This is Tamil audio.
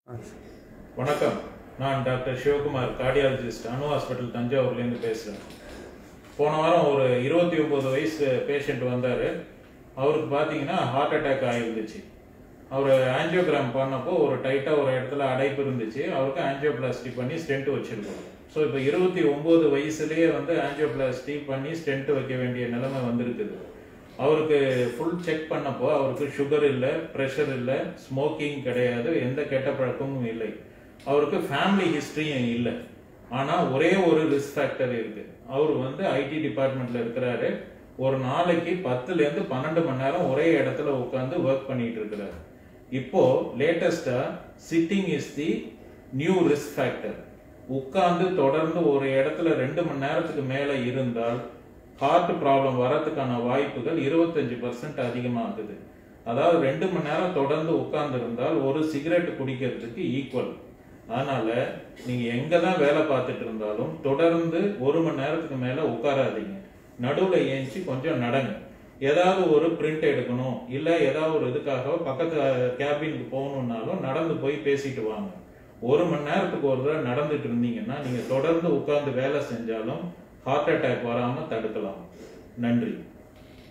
வணக்கம் நான் டாக்டர் சிவகுமார் கார்டியாலஜிஸ்ட் அணு ஹாஸ்பிட்டல் தஞ்சாவூர்லேருந்து பேசுகிறேன் போன வாரம் ஒரு இருபத்தி ஒம்பது வயசு பேஷண்ட் வந்தார் அவருக்கு பார்த்தீங்கன்னா ஹார்ட் அட்டாக் ஆகிருந்துச்சு அவர் ஆஞ்சியோகிராம் பண்ணப்போ ஒரு டைட்டாக ஒரு இடத்துல அடைப்பு இருந்துச்சு அவருக்கு ஆஞ்சியோபிளாஸ்டி பண்ணி ஸ்டென்ட் வச்சிருக்கோம் ஸோ இப்போ இருபத்தி ஒம்பது வயசுலேயே வந்து ஆஞ்சியோபிளாஸ்டி பண்ணி ஸ்டென்ட் வைக்க வேண்டிய நிலைமை வந்திருக்குது அவருக்கு ஃபுல் செக் பண்ணப்போ அவருக்கு சுகர் இல்லை ப்ரெஷர் இல்லை ஸ்மோக்கிங் கிடையாது எந்த கெட்ட பழக்கமும் இல்லை அவருக்கு ஃபேமிலி ஹிஸ்ட்ரியும் இல்லை ஆனால் ஒரே ஒரு ரிஸ்க் ஃபேக்டர் இருக்கு அவர் வந்து ஐடி டிபார்ட்மெண்ட்ல இருக்கிறாரு ஒரு நாளைக்கு பத்துலேருந்து பன்னெண்டு மணி நேரம் ஒரே இடத்துல உட்காந்து ஒர்க் பண்ணிட்டு இருக்கிறாரு இப்போ லேட்டஸ்டா sitting is the new risk factor உட்கார்ந்து தொடர்ந்து ஒரு இடத்துல ரெண்டு மணி நேரத்துக்கு மேல இருந்தால் ஹார்ட் ப்ராப்ளம் வரதுக்கான வாய்ப்புகள் இருபத்தஞ்சு பர்சன்ட் அதிகமாகுது அதாவது ரெண்டு மணி நேரம் தொடர்ந்து உட்கார்ந்து இருந்தால் ஒரு சிகரெட் குடிக்கிறதுக்கு ஈக்குவல் அதனால நீங்க எங்க தான் வேலை பார்த்துட்டு இருந்தாலும் தொடர்ந்து ஒரு மணி நேரத்துக்கு மேல உட்காராதீங்க நடுவுல ஏஞ்சி கொஞ்சம் நடங்க ஏதாவது ஒரு பிரிண்ட் எடுக்கணும் இல்ல ஏதாவது ஒரு இதுக்காக பக்கத்து கேபினுக்கு போகணும்னாலும் நடந்து போய் பேசிட்டு வாங்க ஒரு மணி நேரத்துக்கு ஒரு தடவை நடந்துட்டு இருந்தீங்கன்னா நீங்க தொடர்ந்து உட்கார்ந்து வேலை செஞ்சாலும் ஹார்ட் அட்டாக் வராம தடுக்கலாம் நன்றி